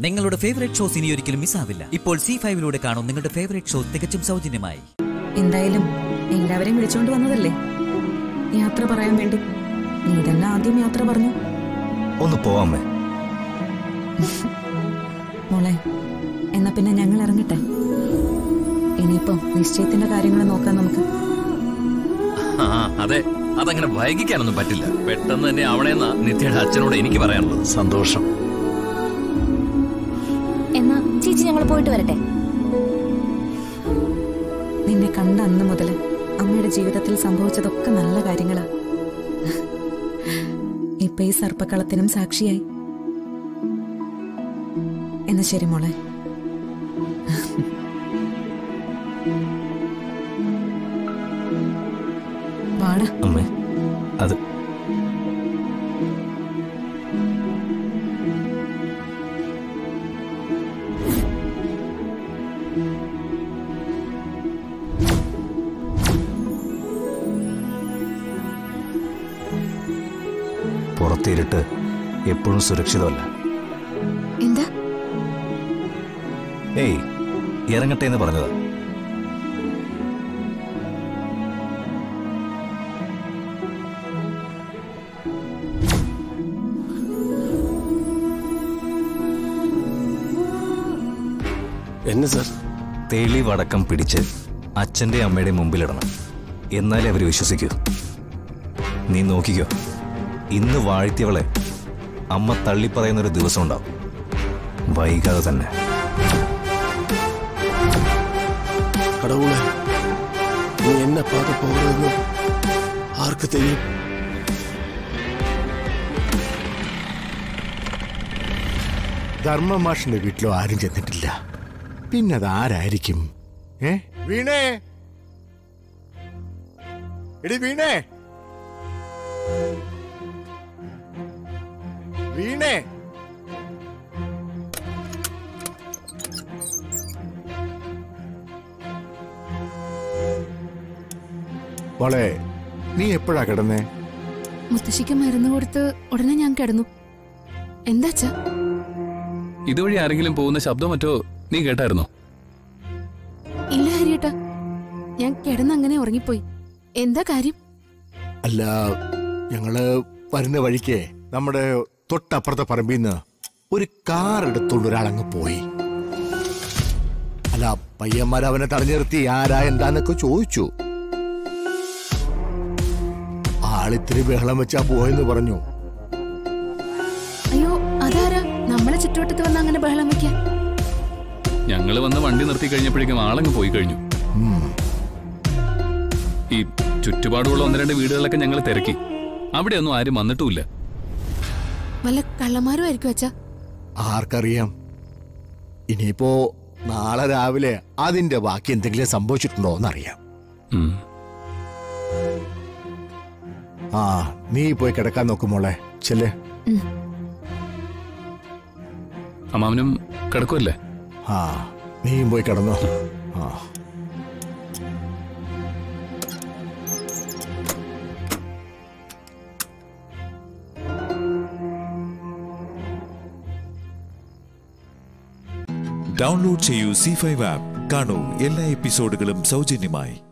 നിങ്ങളുടെ favourite shows ഇനി ഒരിക്കലും മിസ്സാവില്ല ഇപ്പോൾ സി ഫൈവിലൂടെ കാണും നിങ്ങളുടെ ഫേവറേറ്റ് ഷോ തികച്ചും സൗജന്യമായി എന്തായാലും എല്ലാവരെയും വിളിച്ചോണ്ട് വന്നതല്ലേ യാത്ര പറയാൻ വേണ്ടി നീ തന്നെ ആദ്യം യാത്ര പറഞ്ഞു ഒന്ന് പോവാമേ മോളെ എന്നാ പിന്നെ ഞങ്ങൾ ഇറങ്ങട്ടെ ഇനിയിപ്പം നിശ്ചയത്തിന്റെ കാര്യങ്ങൾ നോക്കാം നമുക്ക് ആ അതെ അതങ്ങനെ വൈകിക്കാനൊന്നും പറ്റില്ല പെട്ടെന്ന് തന്നെ ആവണേന്നാ നിത്യയുടെ അച്ഛനോട് എനിക്ക് പറയാനുള്ളത് സന്തോഷം എന്നാ ചേച്ചി ഞങ്ങൾ പോയിട്ട് വരട്ടെ നിന്നെ കണ്ട അന്ന് മുതൽ അമ്മയുടെ ജീവിതത്തിൽ സംഭവിച്ചതൊക്കെ നല്ല കാര്യങ്ങളാ ഇപ്പൊ ഈ സർപ്പക്കളത്തിനും സാക്ഷിയായി എന്നാ ശരി മോളെ വാടാ അമ്മേ അത് പുറത്തിരുട്ട് എപ്പോഴും സുരക്ഷിതമല്ല എന്താ ഏയ് ഇറങ്ങട്ടെ എന്ന് പറഞ്ഞതാ എന്നെ സാർ തെളിവടക്കം പിടിച്ച് അച്ഛന്റെ അമ്മയുടെ മുമ്പിലിടണം എന്നാലേ അവർ വിശ്വസിക്കൂ നീ നോക്കിക്കോ ഇന്ന് വാഴ്ത്തിയവളെ അമ്മ തള്ളിപ്പറയുന്ന ഒരു ദിവസം ഉണ്ടാവും വൈകാതെ തന്നെ கடவுளே நீ என்ன பார்க்க போகிறதுன்னு ആർക്ക് தெரியும் ധർമ്മമാഷിന്റെ വീട്ടിലോ ആരും ചെന്നിട്ടില്ല പിന്നെ അത് ആരായിരിക്കും ഏ വീണേ എടി വീണേ വീണേ മോളെ നീ എപ്പോഴാ കിടന്നേ മുത്തശ്ശിക്ക് മരുന്ന് കൊടുത്ത് ഉടനെ ഞാൻ കിടന്നു എന്താച്ചാ ഇതുവഴി ആരെങ്കിലും പോകുന്ന ശബ്ദം മറ്റോ നീ കേട്ടായിരുന്നോ ഇല്ല ഹരിയേട്ടാ ഞാൻ കിടന്നങ്ങനെ ഉറങ്ങിപ്പോയി എന്താ കാര്യം അല്ല ഞങ്ങള് വരുന്ന വഴിക്ക് നമ്മുടെ തൊട്ടപ്പുറത്തെ പറമ്പിൽ നിന്ന് ഒരു കാർ എടുത്തോണ്ട് ഒരാളങ്ങ് പോയി അല്ല പയ്യന്മാർ അവനെ തടഞ്ഞു നിർത്തി ആരാ എന്താന്നൊക്കെ ചോദിച്ചു ആളിത്തിരി ബഹളം വെച്ചാ പോയെന്ന് പറഞ്ഞു അയ്യോ അതാരാ നമ്മളെ ചുറ്റുവട്ടത്ത് വന്ന് അങ്ങനെ ബഹളം വെക്കാൻ ഞങ്ങൾ വന്ന് വണ്ടി നിർത്തി കഴിഞ്ഞപ്പോഴേക്കും ആളങ്ങ് പോയി കഴിഞ്ഞു ഉം. ഈ ചുറ്റുപാടുള്ള ഒന്ന് രണ്ട് വീടുകളിലൊക്കെ ഞങ്ങൾ തിരക്കി അവിടെയൊന്നും ആരും വന്നിട്ടുമില്ല വല്ല കള്ളന്മാരും ആയിരിക്കും അച്ഛാ ആർക്കറിയാം ഇനിയിപ്പോ നാളെ രാവിലെ അതിന്റെ ബാക്കി എന്തെങ്കിലും സംഭവിച്ചിട്ടുണ്ടോ എന്നറിയാം ഉം. ആ നീ പോയി കിടക്കാൻ നോക്കുമോളെ ചെല്ലേ അമ്മാവനും കിടക്കുമല്ലേ ആ നീയും പോയി കിടന്നോ ആ ഡൗൺലോഡ് ചെയ്യൂ സി ഫൈവ് ആപ്പ് കാണൂ എല്ലാ എപ്പിസോഡുകളും സൗജന്യമായി